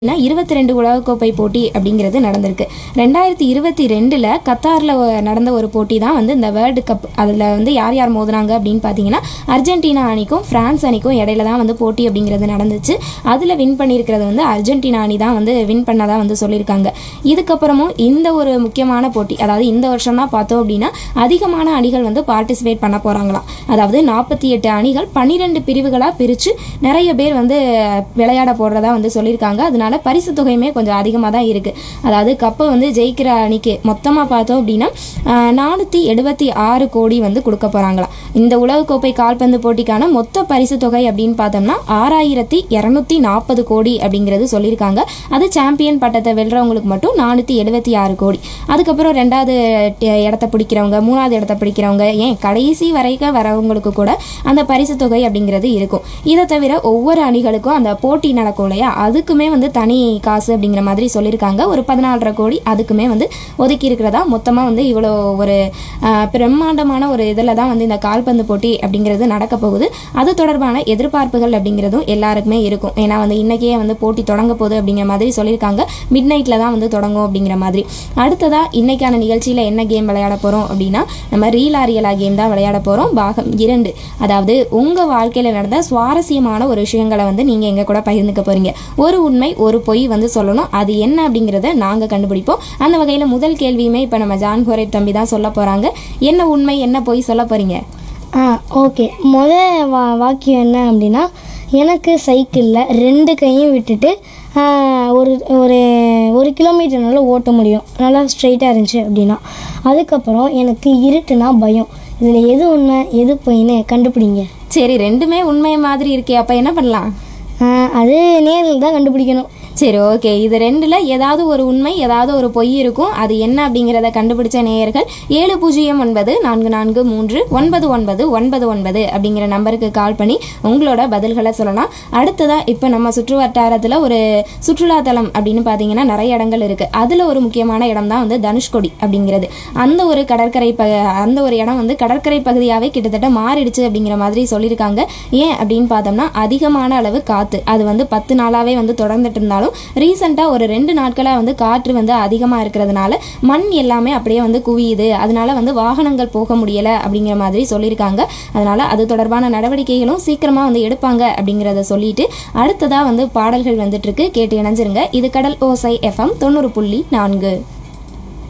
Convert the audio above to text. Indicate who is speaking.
Speaker 1: இருபத்தி ரெண்டு உலகக்கோப்பை போட்டி அப்படிங்கிறது நடந்திருக்கு ரெண்டாயிரத்தி இருபத்தி ரெண்டில் கத்தாரில் நடந்த ஒரு போட்டி தான் வந்து இந்த வேர்ல்டு கப் அதில் வந்து யார் யார் மோதுனாங்க அப்படின்னு பார்த்தீங்கன்னா அர்ஜென்டினா அணிக்கும் பிரான்ஸ் அணிக்கும் இடையில தான் வந்து போட்டி அப்படிங்கிறது நடந்துச்சு அதில் வின் பண்ணியிருக்கிறது வந்து அர்ஜென்டினா அணி தான் வந்து வின் பண்ணதாக வந்து சொல்லியிருக்காங்க இதுக்கப்புறமும் இந்த ஒரு முக்கியமான போட்டி அதாவது இந்த வருஷம் தான் பார்த்தோம் அப்படின்னா அதிகமான அணிகள் வந்து பார்ட்டிசிபேட் பண்ண போகிறாங்களாம் அதாவது நாற்பத்தி எட்டு அணிகள் பன்னிரெண்டு பிரிவுகளாக பிரித்து நிறைய பேர் வந்து விளையாட போடுறதா வந்து சொல்லியிருக்காங்க அதனால பரிசு தொகையுமே கொஞ்சம் அதிகமாக தான் இருக்குது அதாவது கப்பை வந்து ஜெயிக்கிற அணிக்கு மொத்தமாக பார்த்தோம் அப்படின்னா நானூற்றி எழுபத்தி ஆறு கோடி வந்து கொடுக்க போகிறாங்களாம் இந்த உலகக்கோப்பை கால்பந்து போட்டிக்கான மொத்த பரிசு தொகை அப்படின்னு பார்த்தோம்னா ஆறாயிரத்தி இரநூத்தி நாற்பது கோடி அப்படிங்கிறது சொல்லியிருக்காங்க அது சாம்பியன் பட்டத்தை வெல்றவங்களுக்கு மட்டும் நானூற்றி எழுபத்தி ஆறு கோடி அதுக்கப்புறம் ரெண்டாவது ட- இடத்த பிடிக்கிறவங்க மூணாவது இடத்த பிடிக்கிறவங்க ஏன் கடைசி வரைக்கும் வரவங்களுக்கு கூட அந்த பரிசு தொகை அப்படிங்கிறது இருக்கும் இதை தவிர ஒவ்வொரு அணிகளுக்கும் அந்த போட்டி நடக்கும் இல்லையா அதுக்குமே வந்து தனி காசு அப்படிங்கிற மாதிரி சொல்லியிருக்காங்க ஒரு பதினாலரை கோடி அதுக்குமே வந்து ஒதுக்கி இருக்கிறதா மொத்தமாக வந்து இவ்வளோ ஒரு ஆஹ், பிரம்மாண்டமான ஒரு இதில் தான் வந்து இந்த கால்பந்து போட்டி அப்படிங்கிறது நடக்க போகுது அது தொடர்பான எதிர்பார்ப்புகள் அப்படிங்கிறதும் எல்லாருக்குமே இருக்கும் ஏன்னா வந்து இன்னைக்கே வந்து போட்டி தொடங்க போகுது அப்படிங்கிற மாதிரி சொல்லியிருக்காங்க மிட் நைட்டில் தான் வந்து தொடங்கும் அப்படிங்கிற மாதிரி அடுத்ததாக இன்னைக்கான நிகழ்ச்சியில் என்ன கேம் விளையாட போகிறோம் அப்படின்னா நம்ம ரீல் ஆரியலா கேம் தான் விளையாட போகிறோம் பாகம் இரண்டு அதாவது உங்கள் வாழ்க்கையில் நடந்த சுவாரஸ்யமான ஒரு விஷயங்களை வந்து நீங்கள் எங்கள் கூட பகிர்ந்துக்க போகிறீங்க ஒரு உண்மை ஒரு பொய் வந்து சொல்லணும் அது என்ன அப்படிங்கிறத நாங்கள் கண்டுபிடிப்போம் அந்த வகையில் முதல் கேள்வியுமே இப்போ நம்ம ஜான் கோரை தம்பி தான் சொல்ல போகிறாங்க என்ன உண்மை என்ன பொய் சொல்ல போகிறீங்க
Speaker 2: ஆ ஓகே முத வா வாக்கியம் என்ன அப்படின்னா எனக்கு சைக்கிளில் ரெண்டு கையும் விட்டுட்டு ஆ, ஒரு ஒரு ஒரு கிலோமீட்டர் நல்லா ஓட்ட முடியும் நல்லா ஸ்ட்ரைட்டாக இருந்துச்சு அப்படின்னா அதுக்கப்புறம் எனக்கு இருட்டுனா பயம் இதில் எது உண்மை எது பொய்ன்னு கண்டுபிடிங்க
Speaker 1: சரி ரெண்டுமே உண்மை மாதிரி இருக்கே அப்போ என்ன பண்ணலாம்
Speaker 2: ஆ, அது நேரில் தான் கண்டுபிடிக்கணும்
Speaker 1: சரி ஓகே இது ரெண்டில் ஏதாவது ஒரு உண்மை ஏதாவது ஒரு பொய் இருக்கும் அது என்ன அப்படிங்கிறத கண்டுபிடிச்ச நேயர்கள் ஏழு பூஜ்ஜியம் ஒன்பது நான்கு நான்கு மூன்று ஒன்பது ஒன்பது ஒன்பது ஒன்பது அப்படிங்கிற நம்பருக்கு கால் பண்ணி உங்களோட பதில்களை சொல்லலாம் அடுத்ததாக இப்போ நம்ம சுற்று வட்டாரத்தில் ஒரு சுற்றுலாத்தலம் அப்படின்னு பார்த்தீங்கன்னா நிறைய இடங்கள் இருக்குது அதில் ஒரு முக்கியமான இடம் தான் வந்து தனுஷ்கோடி அப்படிங்கிறது அந்த ஒரு கடற்கரை ப அந்த ஒரு இடம் வந்து கடற்கரை பகுதியாகவே கிட்டத்தட்ட மாறிடுச்சு அப்படிங்கிற மாதிரி சொல்லியிருக்காங்க ஏன் அப்படின்னு பார்த்தோம்னா அதிகமான அளவு காற்று அது வந்து பத்து நாளாகவே வந்து தொடர்ந்துட்டு இருந்தாலும் ரீசெண்டாக ஒரு ரெண்டு நாட்களாக வந்து காற்று வந்து அதிகமாக இருக்கிறதுனால மண் எல்லாமே அப்படியே வந்து குவியுது அதனால வந்து வாகனங்கள் போக முடியலை அப்படிங்கிற மாதிரி சொல்லியிருக்காங்க அதனால அது தொடர்பான நடவடிக்கைகளும் சீக்கிரமாக வந்து எடுப்பாங்க அப்படிங்கிறத சொல்லிட்டு அடுத்ததாக வந்து பாடல்கள் வந்துட்டு இருக்கு கேட்டு இணைஞ்சிருங்க இது கடல் ஓசை எஃப்எம் தொண்ணூறு புள்ளி நான்கு